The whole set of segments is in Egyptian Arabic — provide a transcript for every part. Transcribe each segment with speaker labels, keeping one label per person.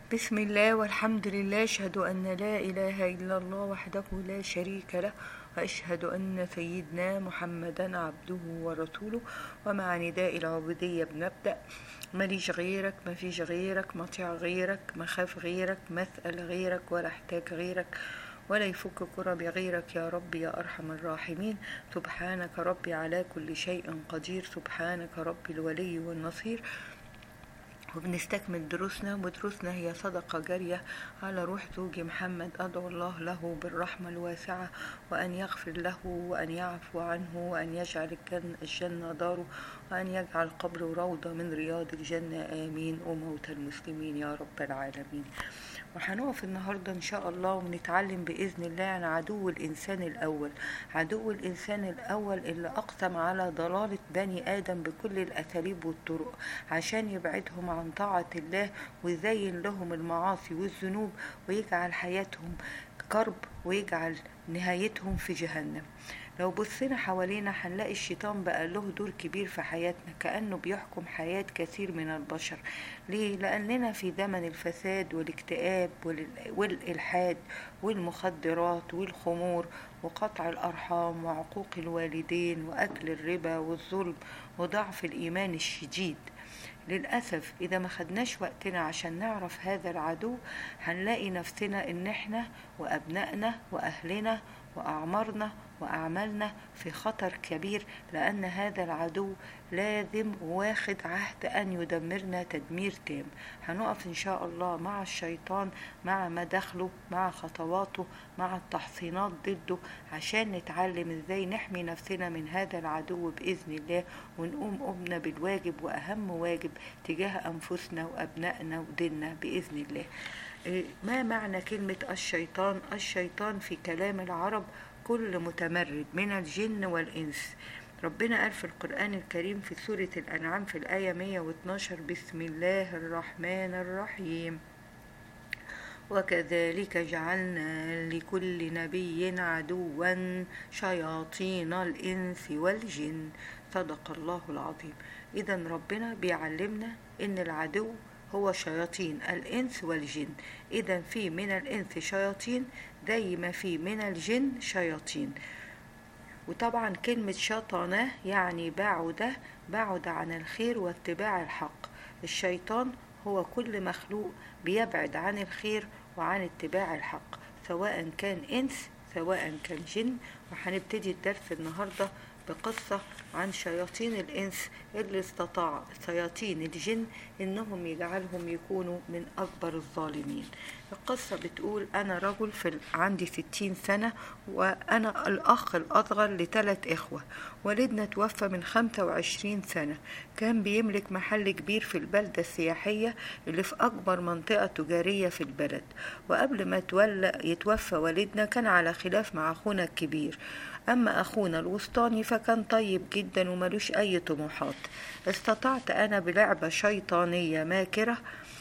Speaker 1: بسم الله والحمد لله أشهد أن لا إله إلا الله وحده لا شريك له وأشهد أن سيدنا محمدا عبده ورسوله ومع نداء العبودية بنبدأ ماليش غيرك ما فيش غيرك مطيع غيرك مخاف غيرك مسأل غيرك ولا احتاج غيرك ولا يفك كرب غيرك يا رب يا أرحم الراحمين سبحانك ربي على كل شيء قدير سبحانك ربي الولي والنصير وبنستكمل دروسنا ودروسنا هي صدقة جارية على روح زوجي محمد أدعو الله له بالرحمة الواسعة وأن يغفر له وأن يعفو عنه وأن يجعل الجنة, الجنة داره وأن يجعل قبره روضة من رياض الجنة آمين وموتى المسلمين يا رب العالمين وهنقف النهاردة إن شاء الله ونتعلم بإذن الله عن عدو الإنسان الأول عدو الإنسان الأول اللي أقسم على ضلالة بني آدم بكل الأساليب والطرق عشان يبعدهم عن طاعة الله ويزين لهم المعاصي والذنوب ويجعل حياتهم كرب ويجعل نهايتهم في جهنم لو بصينا حوالينا هنلاقي الشيطان بقى له دور كبير في حياتنا كأنه بيحكم حياة كثير من البشر ليه؟ لأننا في زمن الفساد والاكتئاب والإلحاد والمخدرات والخمور وقطع الأرحام وعقوق الوالدين وأكل الربا والظلم وضعف الإيمان الشديد للأسف إذا ما خدناش وقتنا عشان نعرف هذا العدو هنلاقي نفسنا إن إحنا وأبنائنا وأهلنا وأعمارنا وأعمالنا في خطر كبير لأن هذا العدو لازم واخد عهد أن يدمرنا تدمير تام هنقف إن شاء الله مع الشيطان مع مداخله مع خطواته مع التحصينات ضده عشان نتعلم إزاي نحمي نفسنا من هذا العدو بإذن الله ونقوم قمنا بالواجب وأهم واجب تجاه أنفسنا وأبنائنا وديننا بإذن الله ما معنى كلمة الشيطان الشيطان في كلام العرب كل متمرد من الجن والإنس ربنا قال في القرآن الكريم في سورة الأنعام في الآية 112 بسم الله الرحمن الرحيم وكذلك جعلنا لكل نبي عدوا شياطين الإنس والجن صدق الله العظيم إذا ربنا بيعلمنا إن العدو هو شياطين الإنس والجن إذا في من الإنس شياطين زي ما في من الجن شياطين وطبعا كلمة شطنة يعني بعد بعد عن الخير واتباع الحق الشيطان هو كل مخلوق بيبعد عن الخير وعن اتباع الحق سواء كان إنس سواء كان جن وهنبتدي الدرس النهارده بقصة عن شياطين الإنس اللي استطاع شياطين الجن إنهم يجعلهم يكونوا من أكبر الظالمين القصة بتقول أنا رجل في عندي ستين سنة وأنا الأخ الأصغر لثلاث إخوة والدنا توفى من خمسة وعشرين سنة كان بيملك محل كبير في البلدة السياحية اللي في أكبر منطقة تجارية في البلد وقبل ما تولى يتوفى والدنا كان على خلاف مع أخونا الكبير أما أخونا الوسطاني فكان طيب جدا وملوش أي طموحات استطعت أنا بلعبة شيطانية ماكرة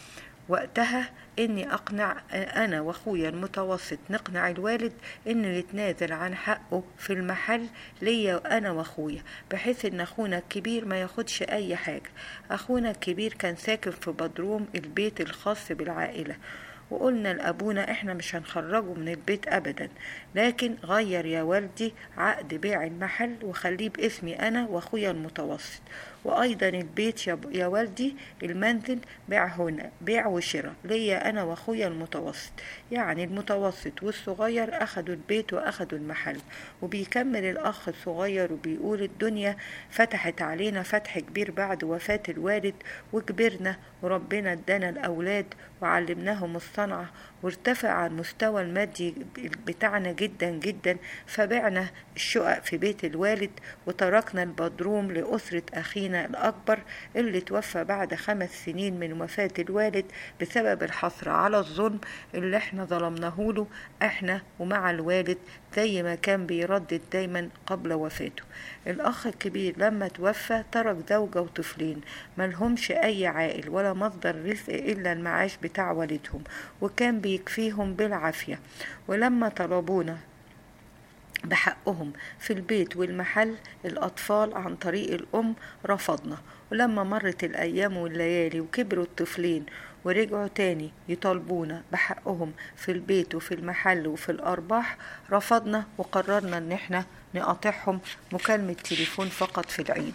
Speaker 1: وقتها اني اقنع انا واخويا المتوسط نقنع الوالد انه يتنازل عن حقه في المحل ليا انا واخويا بحيث ان اخونا الكبير ما ياخدش اي حاجه اخونا الكبير كان ساكن في بدروم البيت الخاص بالعائله وقلنا لأبونا إحنا مش هنخرجه من البيت أبدا لكن غير يا والدي عقد بيع المحل وخليه باسمي أنا وأخويا المتوسط وأيضا البيت يا, يا والدي المنزل بيع هنا بيع وشراء ليا أنا وأخويا المتوسط يعني المتوسط والصغير أخدوا البيت وأخدوا المحل وبيكمل الأخ الصغير وبيقول الدنيا فتحت علينا فتح كبير بعد وفاة الوالد وكبرنا وربنا ادانا الأولاد وعلمناهم الصنعة وارتفع المستوى المادي بتاعنا جدا جدا فبعنا الشقق في بيت الوالد وتركنا البدروم لأسرة أخينا الأكبر اللي توفى بعد خمس سنين من وفاة الوالد بسبب الحصر على الظلم اللي احنا ظلمناه له احنا ومع الوالد زي ما كان بيردد دايما قبل وفاته الأخ الكبير لما توفى ترك زوجة وطفلين ملهمش أي عائل ولا مصدر رزق إلا المعاش بتاع والدهم وكان بيكفيهم بالعافية ولما طلبونا بحقهم في البيت والمحل الأطفال عن طريق الأم رفضنا ولما مرت الأيام والليالي وكبروا الطفلين ورجعوا تاني يطالبونا بحقهم في البيت وفي المحل وفي الأرباح رفضنا وقررنا إن احنا نقاطعهم مكالمة تليفون فقط في العيد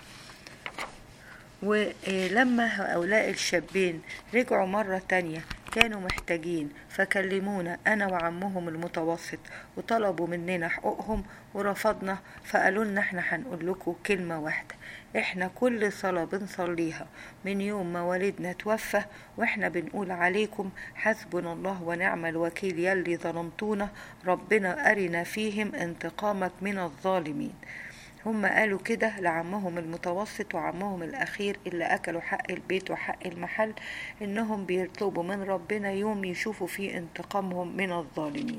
Speaker 1: ولما هؤلاء الشابين رجعوا مرة تانية كانوا محتاجين فكلمونا أنا وعمهم المتوسط وطلبوا مننا حقوقهم ورفضنا فقالوا لنا احنا هنقول لكم كلمة واحدة احنا كل صلاة بنصليها من يوم ما والدنا توفى واحنا بنقول عليكم حسبنا الله ونعم الوكيل يلي ظلمتونا ربنا أرنا فيهم انتقامك من الظالمين هم قالوا كده لعمهم المتوسط وعمهم الأخير اللي أكلوا حق البيت وحق المحل إنهم بيطلبوا من ربنا يوم يشوفوا فيه انتقامهم من الظالمين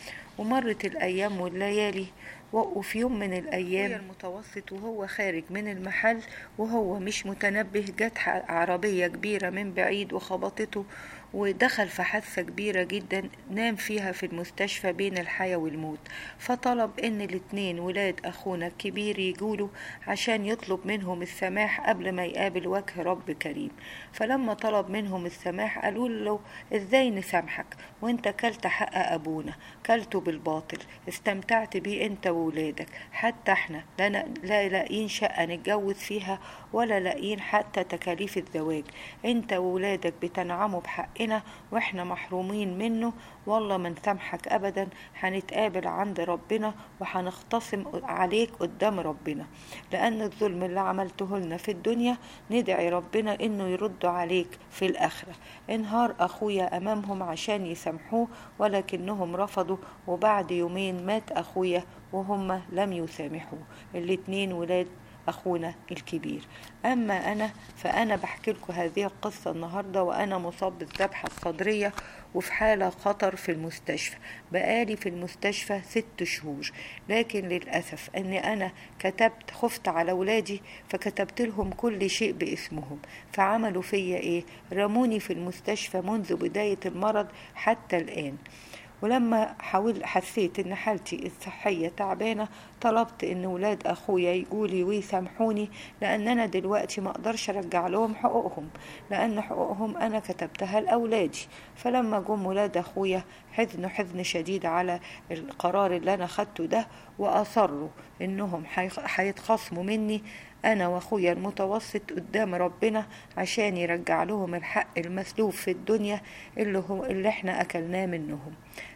Speaker 1: ومرت الأيام والليالي وفي يوم من الأيام المتوسط وهو خارج من المحل وهو مش متنبه جت عربية كبيرة من بعيد وخبطته ودخل في حادثة كبيرة جدا نام فيها في المستشفى بين الحياة والموت فطلب ان الاتنين ولاد اخونا الكبير يجوله عشان يطلب منهم السماح قبل ما يقابل وجه رب كريم فلما طلب منهم السماح قالوا له ازاي نسامحك وانت كلت حق ابونا كلته بالباطل استمتعت بيه انت وولادك حتى احنا لا لا لاقيين شقة نتجوز فيها ولا لاقيين حتى تكاليف الزواج انت وولادك بتنعموا بحقنا واحنا محرومين منه والله ما نسامحك ابدا هنتقابل عند ربنا وهنختصم عليك قدام ربنا لان الظلم اللي عملته لنا في الدنيا ندعي ربنا انه يرد عليك في الاخره انهار اخويا امامهم عشان يسامحوه ولكنهم رفضوا وبعد يومين مات اخويا وهم لم يسامحوه الاتنين ولاد أخونا الكبير أما أنا فأنا بحكي لكم هذه القصة النهاردة وأنا مصاب بالذبحة الصدرية وفي حالة خطر في المستشفى بقالي في المستشفى ست شهور لكن للأسف أني أنا كتبت خفت على ولادي فكتبت لهم كل شيء باسمهم فعملوا فيا إيه رموني في المستشفى منذ بداية المرض حتى الآن ولما حاول حسيت ان حالتي الصحية تعبانة طلبت ان ولاد اخويا يقولي ويسامحوني لان انا دلوقتي ما اقدرش ارجع لهم حقوقهم لان حقوقهم انا كتبتها لاولادي فلما جم ولاد اخويا حزنوا حزن شديد على القرار اللي انا خدته ده واصروا انهم هيتخصموا مني أنا وأخويا المتوسط قدام ربنا عشان يرجع لهم الحق المسلوب في الدنيا اللي, هو اللي احنا أكلناه منهم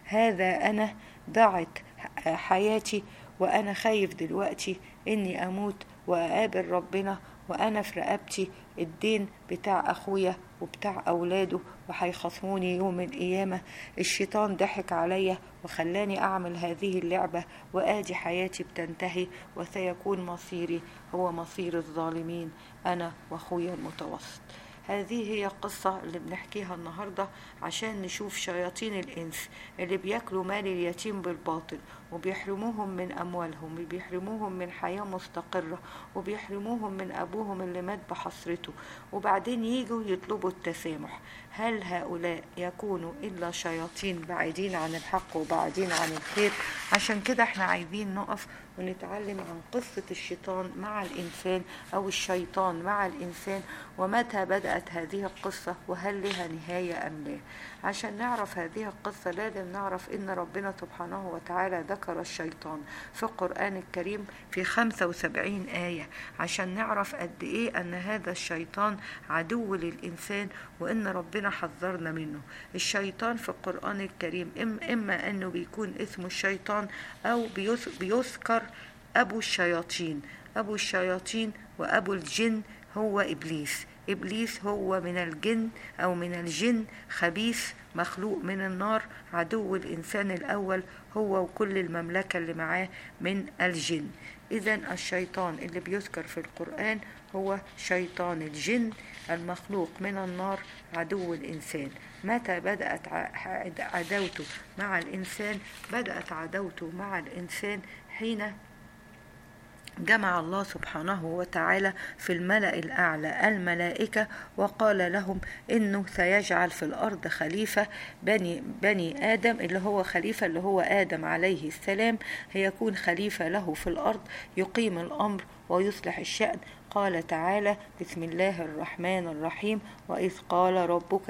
Speaker 1: هذا أنا ضاعت حياتي وأنا خايف دلوقتي إني أموت وأقابل ربنا وأنا في رقبتي الدين بتاع أخويا وبتاع أولاده وهيخصموني يوم القيامة الشيطان ضحك عليا وخلاني أعمل هذه اللعبة وآدي حياتي بتنتهي وسيكون مصيري هو مصير الظالمين أنا وأخويا المتوسط هذه هي القصة اللي بنحكيها النهاردة عشان نشوف شياطين الإنس اللي بياكلوا مال اليتيم بالباطل وبيحرموهم من أموالهم وبيحرموهم من حياة مستقرة وبيحرموهم من أبوهم اللي مات بحسرته وبعدين يجوا يطلبوا التسامح هل هؤلاء يكونوا إلا شياطين بعيدين عن الحق وبعيدين عن الخير عشان كده احنا عايزين نقف ونتعلم عن قصة الشيطان مع الإنسان أو الشيطان مع الإنسان ومتى بدأت هذه القصة وهل لها نهاية أم لا عشان نعرف هذه القصة لازم نعرف إن ربنا سبحانه وتعالى ذكر الشيطان في القرآن الكريم في 75 آية عشان نعرف قد إيه أن هذا الشيطان عدو للإنسان وإن ربنا حذرنا منه الشيطان في القرآن الكريم إما أنه بيكون اسمه الشيطان أو بيذكر أبو الشياطين أبو الشياطين وأبو الجن هو إبليس إبليس هو من الجن أو من الجن خبيث مخلوق من النار عدو الإنسان الأول هو وكل المملكة اللي معاه من الجن إذا الشيطان اللي بيذكر في القرآن هو شيطان الجن المخلوق من النار عدو الإنسان متى بدأت عداوته مع الإنسان بدأت عداوته مع الإنسان حين جمع الله سبحانه وتعالى في الملأ الأعلى الملائكة وقال لهم إنه سيجعل في الأرض خليفة بني, بني آدم اللي هو خليفة اللي هو آدم عليه السلام هيكون خليفة له في الأرض يقيم الأمر ويصلح الشأن قال تعالى بسم الله الرحمن الرحيم وإذ قال ربك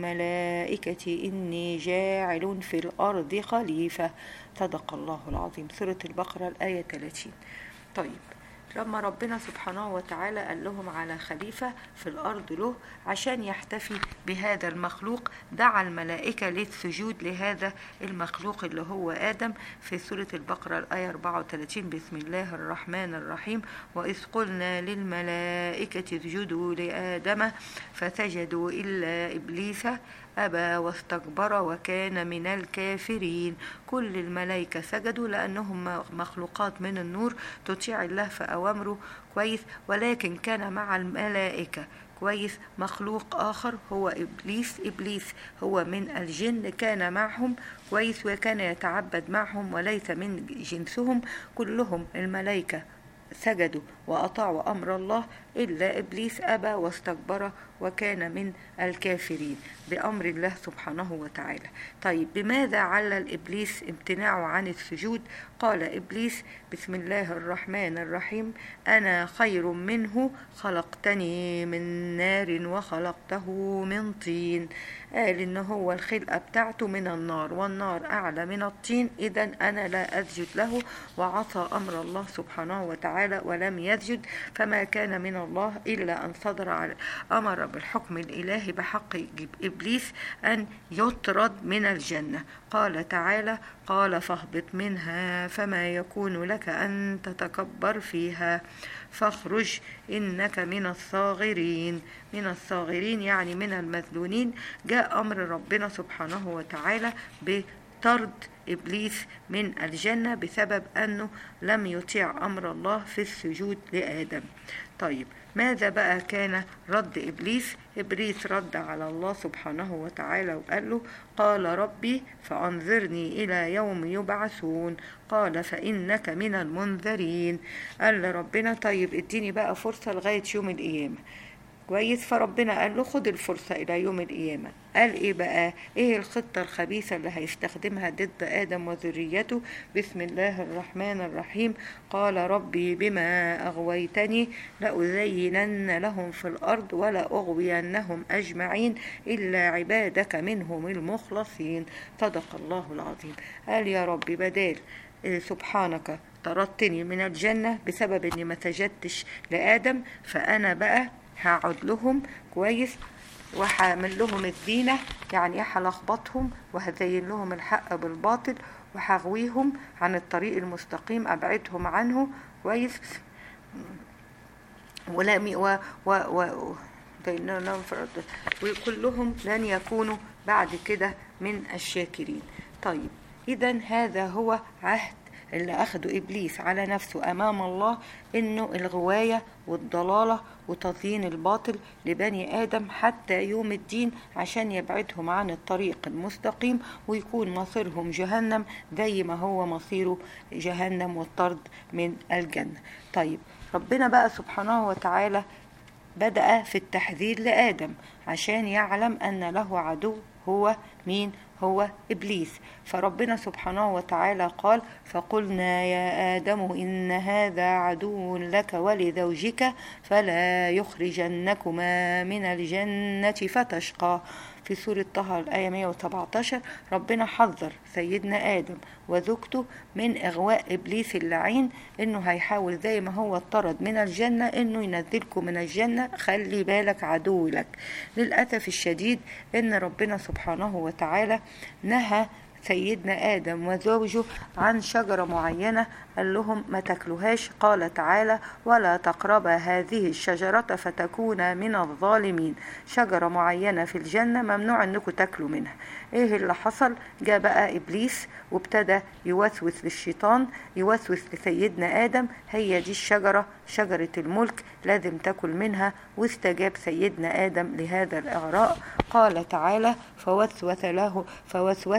Speaker 1: للملائكة إني جاعل في الأرض خليفة صدق الله العظيم سورة البقرة الآية 30 طيب لما ربنا سبحانه وتعالى قال لهم على خليفة في الأرض له عشان يحتفي بهذا المخلوق دعا الملائكة للسجود لهذا المخلوق اللي هو آدم في سورة البقرة الآية 34 بسم الله الرحمن الرحيم وإذ قلنا للملائكة اسجدوا لآدم فسجدوا إلا إبليس أبى واستكبر وكان من الكافرين كل الملائكة سجدوا لأنهم مخلوقات من النور تطيع الله في أوامره كويس ولكن كان مع الملائكة كويس مخلوق آخر هو إبليس إبليس هو من الجن كان معهم كويس وكان يتعبد معهم وليس من جنسهم كلهم الملائكة سجدوا وأطاعوا أمر الله إلا إبليس أبى واستكبر وكان من الكافرين بأمر الله سبحانه وتعالى طيب بماذا علل إبليس امتناعه عن السجود قال إبليس بسم الله الرحمن الرحيم أنا خير منه خلقتني من نار وخلقته من طين قال إن هو الخلقة بتاعته من النار والنار أعلى من الطين إذا أنا لا أسجد له وعصى أمر الله سبحانه وتعالى ولم يسجد فما كان من الله إلا أن صدر على أمر بالحكم الإلهي بحق إبليس أن يطرد من الجنة قال تعالى قال فاهبط منها فما يكون لك أن تتكبر فيها فاخرج إنك من الصاغرين من الصاغرين يعني من المذلولين جاء أمر ربنا سبحانه وتعالى بطرد إبليس من الجنة بسبب أنه لم يطيع أمر الله في السجود لآدم طيب ماذا بقى كان رد إبليس إبليس رد على الله سبحانه وتعالى وقال له قال ربي فأنظرني إلى يوم يبعثون قال فإنك من المنذرين قال لربنا طيب اديني بقى فرصة لغاية يوم القيامة كويس فربنا قال له خد الفرصة إلى يوم القيامة قال إيه بقى إيه الخطة الخبيثة اللي هيستخدمها ضد آدم وذريته بسم الله الرحمن الرحيم قال ربي بما أغويتني لأزينن لهم في الأرض ولأغوينهم أجمعين إلا عبادك منهم المخلصين صدق الله العظيم قال يا ربي بدال سبحانك طردتني من الجنة بسبب إني ما سجدتش لآدم فأنا بقى هقعد لهم كويس وهعمل لهم الزينة يعني هلخبطهم وهزين لهم الحق بالباطل وهغويهم عن الطريق المستقيم أبعدهم عنه كويس ولا و و و وكلهم لن يكونوا بعد كده من الشاكرين طيب إذا هذا هو عهد اللي أخده إبليس على نفسه أمام الله إنه الغواية والضلالة وتزيين الباطل لبني آدم حتى يوم الدين عشان يبعدهم عن الطريق المستقيم ويكون مصيرهم جهنم زي ما هو مصيره جهنم والطرد من الجنة طيب ربنا بقى سبحانه وتعالى بدأ في التحذير لآدم عشان يعلم أن له عدو هو مين هو إبليس فربنا سبحانه وتعالى قال فقلنا يا آدم إن هذا عدو لك ولزوجك فلا يخرجنكما من الجنة فتشقى في سورة طه الآية 117 ربنا حذر سيدنا آدم وزوجته من إغواء إبليس اللعين إنه هيحاول زي ما هو اطرد من الجنة إنه ينزلكم من الجنة خلي بالك عدو لك للأسف الشديد إن ربنا سبحانه وتعالى نهى سيدنا آدم وزوجه عن شجرة معينة قال لهم ما تاكلوهاش قال تعالى ولا تقربا هذه الشجرة فتكونا من الظالمين شجرة معينة في الجنة ممنوع انكم تاكلوا منها ايه اللي حصل جاء بقى ابليس وابتدى يوسوس للشيطان يوسوس لسيدنا ادم هي دي الشجرة شجرة الملك لازم تاكل منها واستجاب سيدنا ادم لهذا الاغراء قال تعالى فوسوس له فوسوس اليه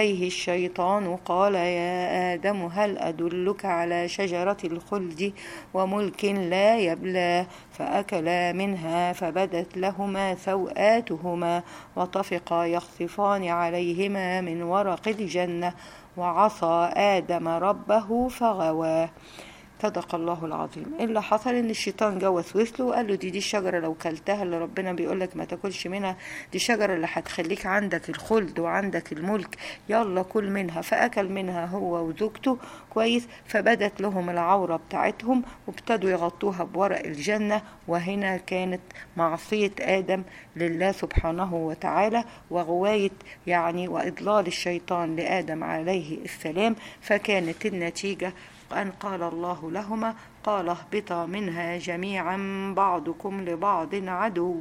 Speaker 1: عليه الشيطان قال يا آدم هل أدلك على شجرة الخلد وملك لا يبلى فأكلا منها فبدت لهما سوآتهما وطفقا يخصفان عليهما من ورق الجنة وعصى آدم ربه فغوى صدق الله العظيم إيه اللي حصل ان الشيطان جه وسوس له وقال له دي دي الشجره لو كلتها اللي ربنا بيقول لك ما تاكلش منها دي الشجره اللي هتخليك عندك الخلد وعندك الملك يلا كل منها فاكل منها هو وزوجته كويس فبدت لهم العوره بتاعتهم وابتدوا يغطوها بورق الجنه وهنا كانت معصيه ادم لله سبحانه وتعالى وغوايه يعني واضلال الشيطان لادم عليه السلام فكانت النتيجه أن قال الله لهما قال اهبطا منها جميعا بعضكم لبعض عدو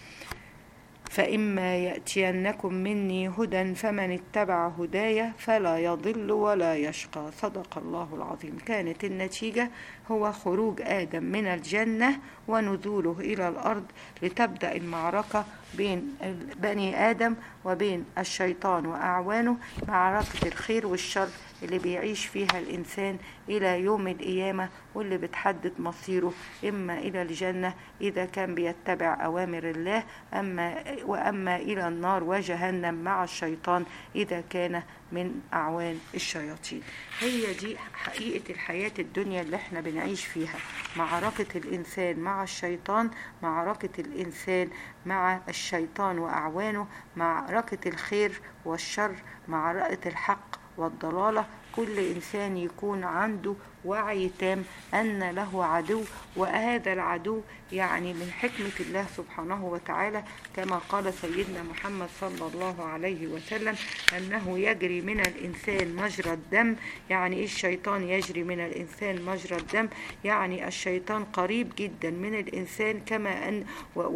Speaker 1: فإما يأتينكم مني هدى فمن اتبع هداي فلا يضل ولا يشقى صدق الله العظيم كانت النتيجة هو خروج آدم من الجنة ونزوله إلى الأرض لتبدأ المعركة بين بني آدم وبين الشيطان وأعوانه معركة الخير والشر اللي بيعيش فيها الإنسان إلى يوم القيامة واللي بتحدد مصيره إما إلى الجنة إذا كان بيتبع أوامر الله أما وأما إلى النار وجهنم مع الشيطان إذا كان من أعوان الشياطين هي دي حقيقة الحياة الدنيا اللي احنا بنعيش فيها معركة الإنسان مع الشيطان معركة الإنسان مع الشيطان وأعوانه معركة الخير والشر معركة الحق والضلالة كل إنسان يكون عنده وعي تام أن له عدو وهذا العدو يعني من حكمة الله سبحانه وتعالى كما قال سيدنا محمد صلى الله عليه وسلم أنه يجري من الإنسان مجرى الدم يعني إيه الشيطان يجري من الإنسان مجرى الدم يعني الشيطان قريب جدا من الإنسان كما أن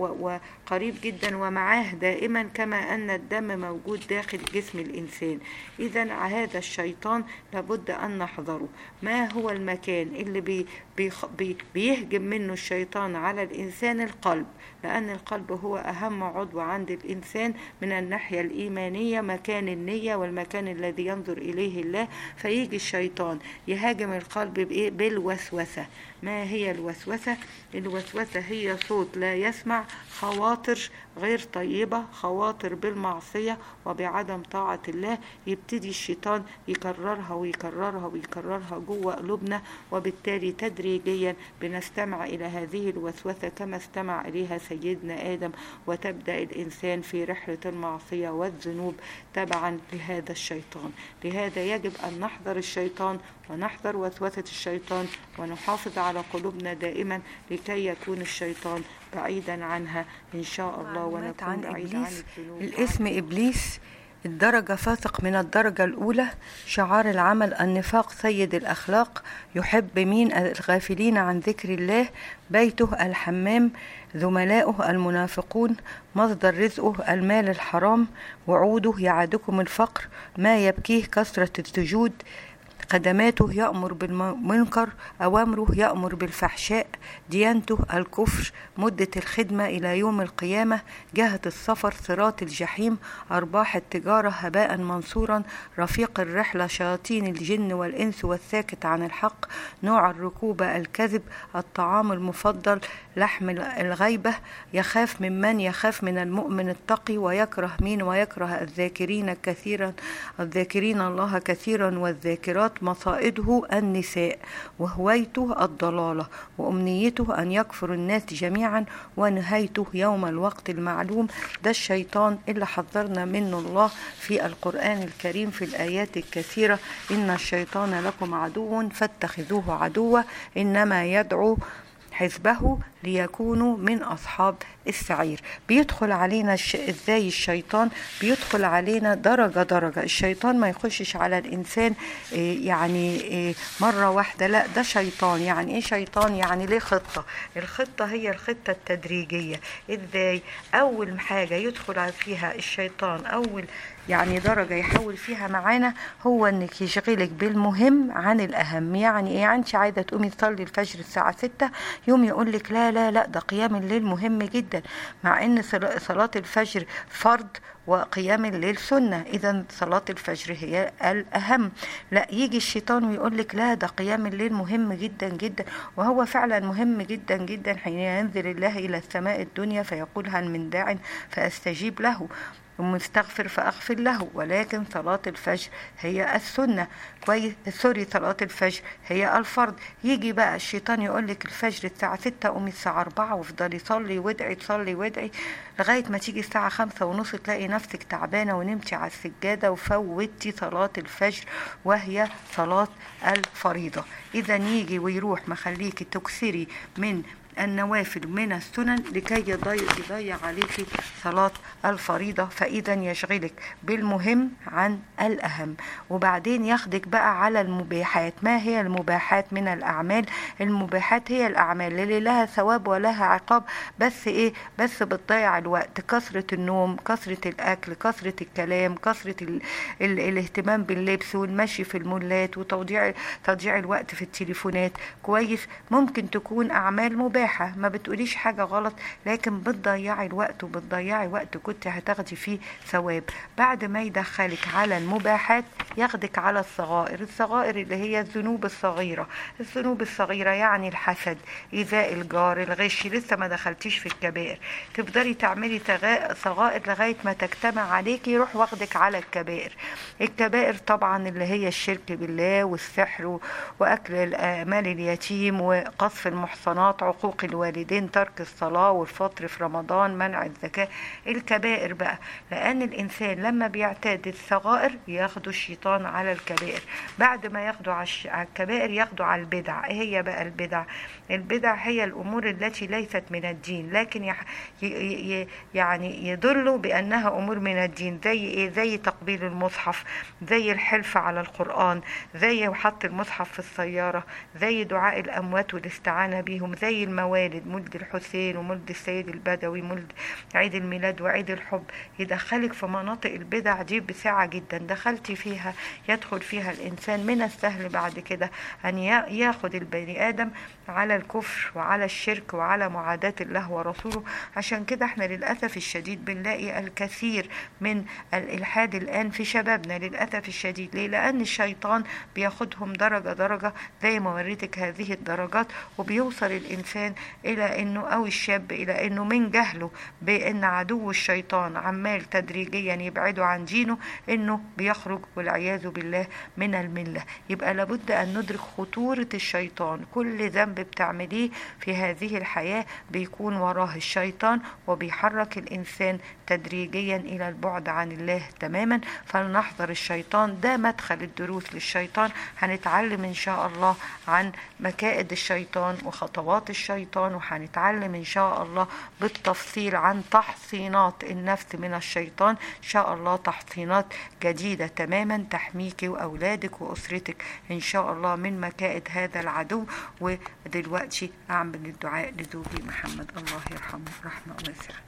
Speaker 1: وقريب جدا ومعاه دائما كما أن الدم موجود داخل جسم الإنسان إذا هذا الشيطان لابد أن نحذره ما هو المكان اللي بي بي بيهجم منه الشيطان على الإنسان القلب لأن القلب هو أهم عضو عند الإنسان من الناحية الإيمانية مكان النية والمكان الذي ينظر إليه الله فيجي الشيطان يهاجم القلب بإيه؟ بالوسوسة ما هي الوسوسة؟ الوسوسة هي صوت لا يسمع خواطر غير طيبة خواطر بالمعصية وبعدم طاعة الله يبتدي الشيطان يكررها ويكررها ويكررها جوه قلوبنا وبالتالي تدريجيا بنستمع إلى هذه الوسوسة كما استمع إليها سيدنا آدم وتبدأ الإنسان في رحلة المعصية والذنوب تبعا لهذا الشيطان لهذا يجب أن نحذر الشيطان ونحذر وسوسة الشيطان ونحافظ على قلوبنا دائما لكي يكون الشيطان بعيدا عنها إن شاء الله ونكون
Speaker 2: عن
Speaker 1: بعيدا عن
Speaker 2: إبليس
Speaker 1: الذنوب
Speaker 2: الاسم إبليس الدرجة فاسق من الدرجة الأولى شعار العمل النفاق سيد الأخلاق يحب مين الغافلين عن ذكر الله بيته الحمام زملاؤه المنافقون مصدر رزقه المال الحرام وعوده يعدكم الفقر ما يبكيه كثرة السجود قدماته يأمر بالمنكر أوامره يأمر بالفحشاء ديانته الكفر مدة الخدمة إلى يوم القيامة جهة السفر صراط الجحيم أرباح التجارة هباء منصورا رفيق الرحلة شياطين الجن والإنس والساكت عن الحق نوع الركوبة الكذب الطعام المفضل لحم الغيبة يخاف ممن يخاف من المؤمن التقي ويكره مين ويكره الذاكرين كثيرا الذاكرين الله كثيرا والذاكرات مصائده النساء وهويته الضلالة وأمنيته أن يكفر الناس جميعا ونهايته يوم الوقت المعلوم ده الشيطان اللي حذرنا منه الله في القرآن الكريم في الآيات الكثيرة إن الشيطان لكم عدو فاتخذوه عدوا إنما يدعو حزبه ليكونوا من أصحاب السعير بيدخل علينا الش... ازاي الشيطان بيدخل علينا درجة درجة الشيطان ما يخشش على الإنسان إيه يعني إيه مرة واحدة لا ده شيطان يعني إيه شيطان يعني ليه خطة الخطة هي الخطة التدريجية ازاي أول حاجة يدخل فيها الشيطان أول يعني درجة يحول فيها معانا هو انك يشغلك بالمهم عن الاهم يعني ايه انت عايزة تقومي تصلي الفجر الساعة ستة يوم يقول لك لا لا لا ده قيام الليل مهم جدا مع ان صل- صلاة الفجر فرض وقيام الليل سنة إذا صلاة الفجر هي الأهم لا يجي الشيطان ويقول لك لا ده قيام الليل مهم جدا جدا وهو فعلا مهم جدا جدا حين ينزل الله إلى السماء الدنيا فيقول هل من داع فأستجيب له ومستغفر فأغفر له ولكن صلاة الفجر هي السنة كويس سوري صلاة الفجر هي الفرض يجي بقى الشيطان يقول لك الفجر الساعة ستة قومي الساعة أربعة وافضلي صلي وادعي تصلي وادعي لغاية ما تيجي الساعة خمسة ونص تلاقي نفسك تعبانة ونمتي على السجادة وفوتي صلاة الفجر وهي صلاة الفريضة إذا يجي ويروح مخليكي تكسري من النوافل من السنن لكي يضيع, يضيع عليك صلاة الفريضة فإذا يشغلك بالمهم عن الأهم وبعدين ياخدك بقى على المباحات ما هي المباحات من الأعمال المباحات هي الأعمال اللي لها ثواب ولها عقاب بس إيه بس بتضيع الوقت كثرة النوم كثرة الأكل كثرة الكلام كثرة ال... ال... الاهتمام باللبس والمشي في المولات وتضييع تضييع الوقت في التليفونات كويس ممكن تكون أعمال مباحة ما بتقوليش حاجة غلط لكن بتضيعي الوقت وبتضيعي وقت كنت هتاخدي فيه ثواب بعد ما يدخلك على المباحات ياخدك على الصغائر الصغائر اللي هي الذنوب الصغيرة الذنوب الصغيرة يعني الحسد إيذاء الجار الغش لسه ما دخلتيش في الكبائر تفضلي تعملي تغا- صغائر لغاية ما تجتمع عليكي يروح واخدك على الكبائر الكبائر طبعا اللي هي الشرك بالله والسحر و- وأكل مال اليتيم وقصف المحصنات عقوق الوالدين ترك الصلاة والفطر في رمضان منع الزكاة الكبائر بقى لأن الإنسان لما بيعتاد الصغائر ياخدوا الشيطان على الكبائر بعد ما ياخدوا على الش- على الكبائر ياخدوا على البدع ايه هي بقى البدع البدع هي الأمور التي ليست من الدين لكن يح- ي- ي- يعني يدلوا بأنها أمور من الدين زي ايه زي تقبيل المصحف زي الحلف على القرآن زي حط المصحف في السيارة زي دعاء الأموات والاستعانة بهم زي الموالد مولد الحسين ومولد السيد البدوي مولد عيد الميلاد وعيد الحب يدخلك في مناطق البدع دي بسعة جدا دخلتي فيها يدخل فيها الإنسان من السهل بعد كده أن يا- ياخد البني آدم على الكفر وعلى الشرك وعلى معاداة الله ورسوله عشان كده احنا للأسف الشديد بنلاقي الكثير من الإلحاد الآن في شبابنا للأسف الشديد ليه؟ لأن الشيطان بياخدهم درجة درجة زي ما وريتك هذه الدرجات وبيوصل الإنسان إلى إنه أو الشاب إلى إنه من جهله بأن عدو الشيطان عمال تدريجيا يبعده عن دينه إنه بيخرج والعياذ بالله من الملة يبقى لابد أن ندرك خطورة الشيطان كل ذنب بتعمليه في هذه الحياة بيكون وراه الشيطان وبيحرك الإنسان تدريجيا إلى البعد عن الله تماما فلنحذر الشيطان ده مدخل الدروس للشيطان هنتعلم إن شاء الله عن مكائد الشيطان وخطوات الشيطان وهنتعلم إن شاء الله بالتفصيل عن تحصينات النفس من الشيطان إن شاء الله تحصينات جديدة تماما تحميك وأولادك وأسرتك إن شاء الله من مكائد هذا العدو ودلوقتي أعمل الدعاء لزوجي محمد الله يرحمه رحمة واسعة